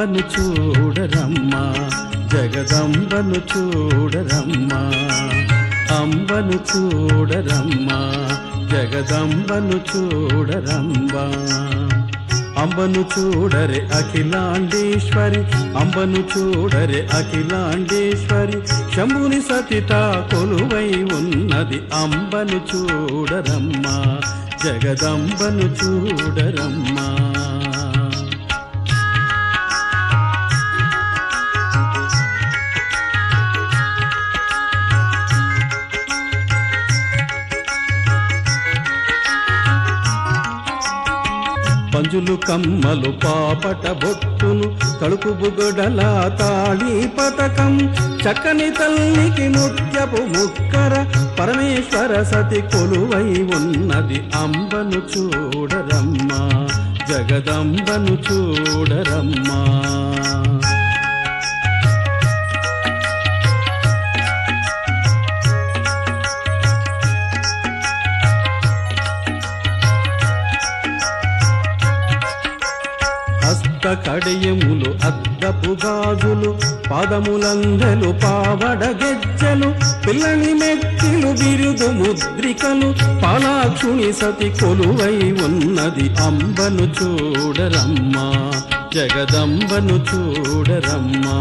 అంబను చూడరమ్మా జగదంబను చూడరమ్మా అంబను చూడరమ్మా జగదంబను చూడరమ్మా అంబను చూడరే అఖిలాండేశ్వరి అంబను చూడరే అఖిలాండేశ్వరి శంభుని సతిత కొలువై ఉన్నది అంబను చూడరమ్మా జగదంబను చూడరమ్మా పంజులు కమ్మలు పాపట బొట్టును తలుపు బుగడల తాళి పతకం చక్కని తల్లికి ముత్యపు ముక్కర పరమేశ్వర సతి కొలువై ఉన్నది అంబను చూడరమ్మా జగదంబను చూడరమ్మా హస్త కడియములు అద్దపు గాజులు పాదములందలు పావడ గెజ్జలు పిల్లని మెట్టిలు బిరుదు ముద్రికలు పాలాక్షుని సతి కొలువై ఉన్నది అంబను చూడరమ్మా జగదంబను చూడరమ్మా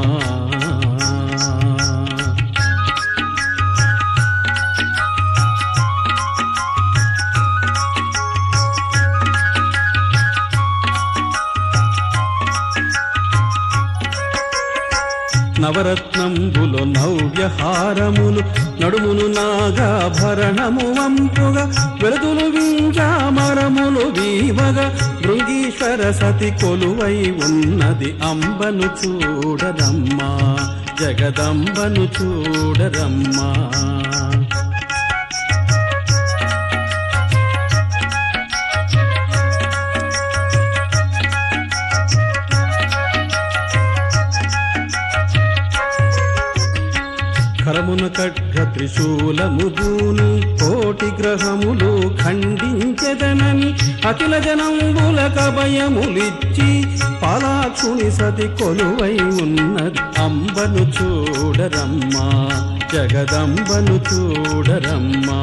నవరత్నంబులు నవ్యహారములు నడుమును నాగాభరణము వంపుగా వెలుతులు వింజామరములు వీవగా భృంగీశ్వర సతి కొలువై ఉన్నది అంబను చూడరమ్మా జగదంబను చూడరమ్మా కరమున ఖడ్గ త్రిశూలము దూని కోటి గ్రహములు ఖండించెదనని అఖిల జనంబుల కభయములిచ్చి పాలాక్షుని సతి కొలువై ఉన్నది అంబను చూడరమ్మా జగదంబను చూడరమ్మా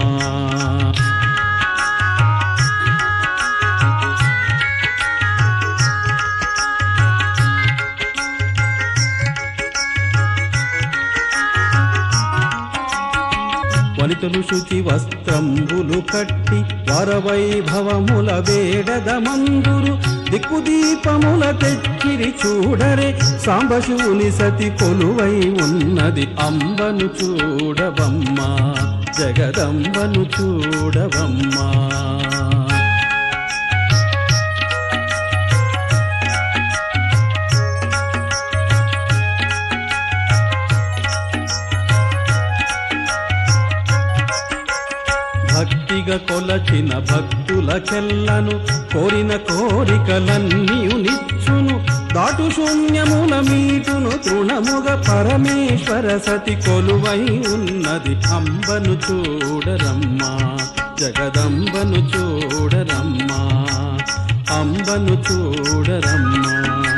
వనితలు శుచి వస్త్రంబులు కట్టి వరవైభవముల వేడద మందురు దిక్కుదీపముల తెచ్చిరి చూడరే సాంబశివుని సతి కొలువై ఉన్నది అంబను చూడవమ్మా జగదంబను చూడవమ్మా భక్తిగా కొలచిన భక్తులకెల్లను కోరిన కోరికలన్నీయు నిచ్చును దాటు శూన్యముల మీటును తృణముగ పరమేశ్వర సతి కొలువై ఉన్నది అంబను చూడరమ్మా జగదంబను చూడరమ్మా అంబను చూడరమ్మా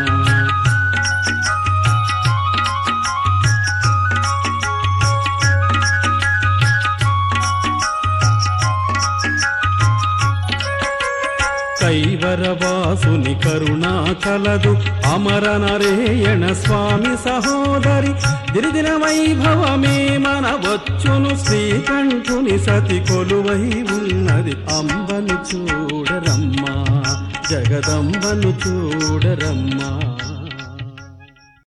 కైవరవాసుని కరుణా కలదు అమర నరేయణ స్వామి సహోదరి దిరిదిన వైభవమే మన వచ్చును శ్రీకంఠుని సతి కొలువై ఉన్నది అంబను చూడరమ్మా జగదంబను చూడరమ్మా